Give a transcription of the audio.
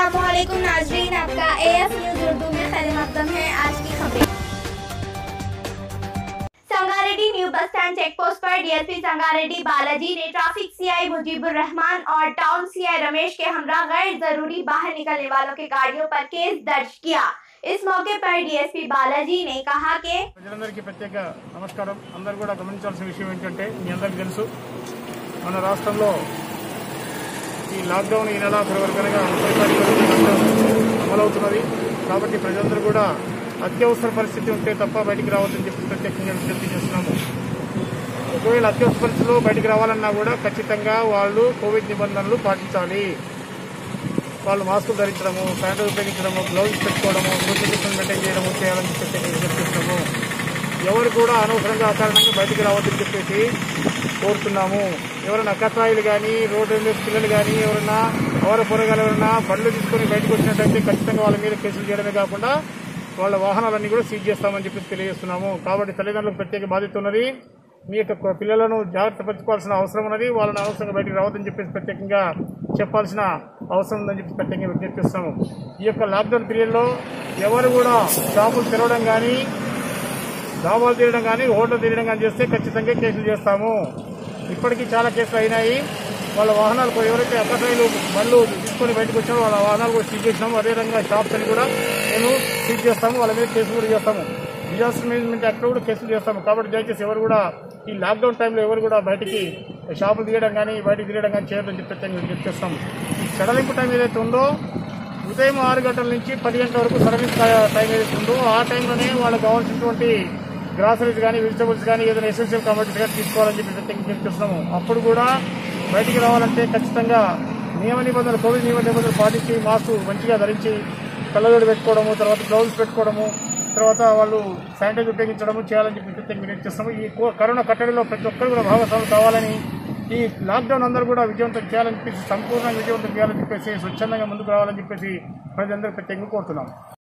असलकुम नाजरीन आपका एएफ न्यूज उर्दू में खैर मकदम है आज की खबरें Sangareddy new bus stand check post पर डीएसपी संगारेड्डी बालाजी ने ट्रैफिक सीआई मुजीबुर रहमान और टाउन सीआई रमेश के हमरा गैर जरूरी बाहर निकलने वालों के गाड़ियों पर केस दर्ज किया इस मौके पर डीएसपी बालाजी ने कहा कि ప్రజలందరికీ ప్రత్యేక నమస్కారం అందరు కూడా గమనించాల్సిన విషయం ఏంటంటే మీ అందరికీ తెలుసు మన రాష్ట్రంలో ఈ లాక్డౌన్ ఈ నెల ఆఖరి వరకు అనగా ముప్పై తారీఖు వరకు లాక్డౌన్ అమలవుతున్నది కాబట్టి ప్రజలందరూ కూడా అత్యవసర పరిస్థితి ఉంటే తప్ప బయటికి రావద్దని చెప్పి ప్రత్యేకంగా విజ్ఞప్తి చేస్తున్నాము ఒకవేళ అత్యవసర పరిస్థితిలో బయటికి రావాలన్నా కూడా ఖచ్చితంగా వాళ్ళు కోవిడ్ నిబంధనలు పాటించాలి వాళ్ళు మాస్కులు ధరించడము శానిటైజర్ ఉపయోగించడము గ్లౌజ్ పెట్టుకోవడము సోషల్ డిస్టెన్స్ మెయింటైన్ చేయడము చేయాలని చెప్పి విజ్ఞప్తిస్తున్నాము ఎవరు కూడా అనవసరంగా అకారణంగా బయటికి రావద్దని చెప్పేసి కోరుతున్నాము ఎవరైనా అక్కత్రాయిలు కానీ రోడ్డు మీద పిల్లలు కానీ ఎవరైనా ఎవరు పొరగాలు ఎవరైనా బండ్లు తీసుకొని బయటకు వచ్చినట్టయితే ఖచ్చితంగా వాళ్ళ మీద కేసులు చేయడమే కాకుండా వాళ్ళ వాహనాలన్నీ కూడా సీజ్ చేస్తామని చెప్పి తెలియజేస్తున్నాము కాబట్టి తల్లిదండ్రులకు ప్రత్యేక బాధ్యత ఉన్నది మీ యొక్క పిల్లలను జాగ్రత్త పరచుకోవాల్సిన అవసరం ఉన్నది వాళ్ళని అనవసరంగా బయటికి రావద్దని చెప్పేసి ప్రత్యేకంగా చెప్పాల్సిన అవసరం ఉందని చెప్పి ప్రత్యేకంగా విజ్ఞప్తిస్తాము ఈ యొక్క లాక్డౌన్ పీరియడ్లో ఎవరు కూడా షాపులు తెరవడం కానీ దాబాలు తీయడం కానీ హోటల్ తీయడం కానీ చేస్తే ఖచ్చితంగా కేసులు చేస్తాము ఇప్పటికీ చాలా కేసులు అయినాయి వాళ్ళ వాహనాలు ఎవరైతే అక్కడైలు బండ్లు తీసుకొని బయటకు వచ్చారో వాళ్ళ వాహనాలు కూడా సీజ్ చేసినాము అదేవిధంగా షాప్స్ అని కూడా మేము సీజ్ చేస్తాము వాళ్ళ మీద కేసులు కూడా చేస్తాము డిజాస్టర్ మేనేజ్మెంట్ యాక్ట్ కూడా కేసులు చేస్తాము కాబట్టి దయచేసి ఎవరు కూడా ఈ లాక్డౌన్ టైంలో ఎవరు కూడా బయటికి షాపులు తీయడం కానీ బయటికి తీయడం కానీ చేయొద్దని చెప్పి ప్రత్యేకంగా విజ్ఞప్తి చేస్తాము ఈ సడలింపు టైం ఏదైతే ఉందో ఉదయం ఆరు గంటల నుంచి పది గంటల వరకు సర్వీస్ టైం ఏదైతే ఉందో ఆ టైంలోనే వాళ్ళకి కావాల్సినటువంటి గ్రాసరీస్ కానీ వెజిటబుల్స్ కానీ ఏదైనా ఎసెన్షియల్ కమోడిటీస్ కానీ తీసుకోవాలని చెప్పి ప్రత్యేకంగా చెప్తున్నాము అప్పుడు కూడా బయటికి రావాలంటే ఖచ్చితంగా నియమ నిబంధనలు కోవిడ్ నియమ నిబంధనలు పాటించి మాస్క్ మంచిగా ధరించి కళ్ళజోడు పెట్టుకోవడము తర్వాత గ్లౌజ్ పెట్టుకోవడము తర్వాత వాళ్ళు శానిటైజర్ ఉపయోగించడము చేయాలని చెప్పి ప్రత్యేకంగా విజ్ఞప్తి చేస్తున్నాము ఈ కో- కరోనా కట్టడిలో ప్రతి ఒక్కరు కూడా భాగస్వాములు కావాలని ఈ లాక్డౌన్ అందరూ కూడా విజయవంతం చేయాలని చెప్పేసి సంపూర్ణంగా విజయవంతం చేయాలని చెప్పేసి స్వచ్ఛందంగా ముందుకు రావాలని చెప్పేసి ప్రజలందరూ ప్రత్యేకంగా కోరుతున్నాం